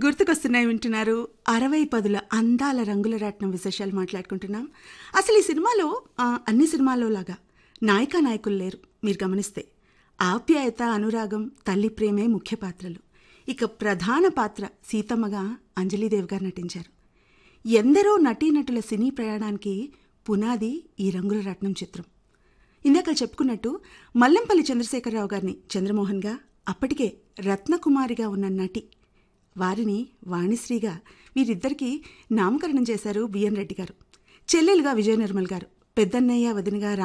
గుర్తుకొస్తున్నాయి వింటున్నారు అరవై పదుల అందాల రంగుల రాట్నం విశేషాలు మాట్లాడుకుంటున్నాం అసలు ఈ సినిమాలో ఆ, అన్ని సినిమాల్లో లాగా నాయికా నాయకులు లేరు మీరు గమనిస్తే ఆప్యాయత అనురాగం తల్లి ప్రేమే ముఖ్య పాత్రలు ఇక ప్రధాన పాత్ర సీతమ్మగా అంజలీదేవి గారు నటించారు ఎందరో నటీనటుల సినీ ప్రయాణానికి పునాది ఈ రంగుల రత్నం చిత్రం ఇందాక చెప్పుకున్నట్టు మల్లంపల్లి చంద్రశేఖరరావు గారిని చంద్రమోహన్గా అప్పటికే రత్నకుమారిగా ఉన్న నటి వారిని వాణిశ్రీగా వీరిద్దరికీ నామకరణం చేశారు బిఎన్ రెడ్డి గారు చెల్లెలుగా విజయ నిర్మల్ గారు పెద్దన్నయ్య వదినగా